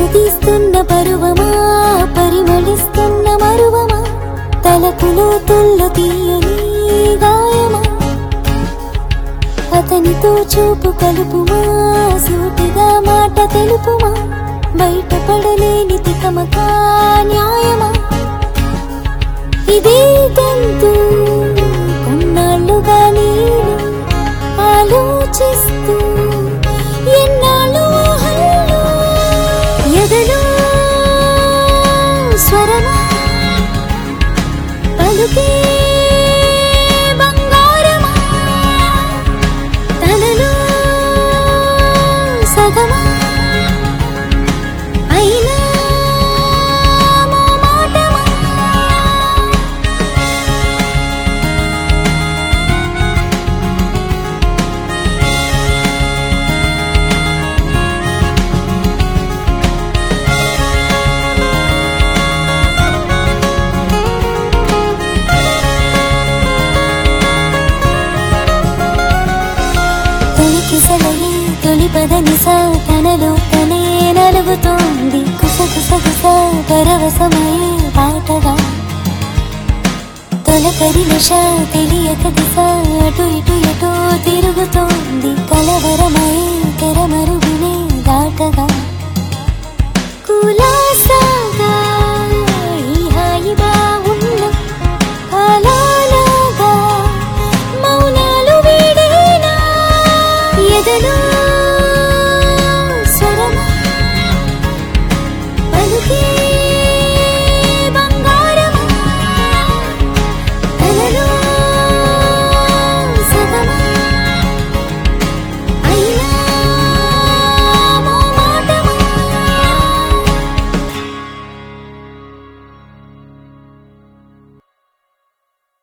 తీస్తున్న పరువమా పరిమళిస్తున్న మరువమా తలపులో తుల్లు తీయని గాయమా అతనితో చూపు కలుపుమా సూటిగా మాట తెలుపుమా బయటపడలేని తికమకా న్యాయమా ఇదే తంతు కొన్నాళ్ళుగా నేను ఆలోచిస్తూ ఎన్నాళ్ళు ఊహల్లో ఎదలో స్వరమా పలుకే బంగారమా తనలో సగమా అయినా మోమాటమా తొలికిసలయి తొలి పదనిస తనలో తనే నలుగుతోంది కుసగుసగుస పరవశమై పాటగా తొలకరి నిష తెలియక దిశ అటు ఇటు ఎటో తిరుగుతోంది కలవరమై తెరమరుగునే దాటగా కులాసాగా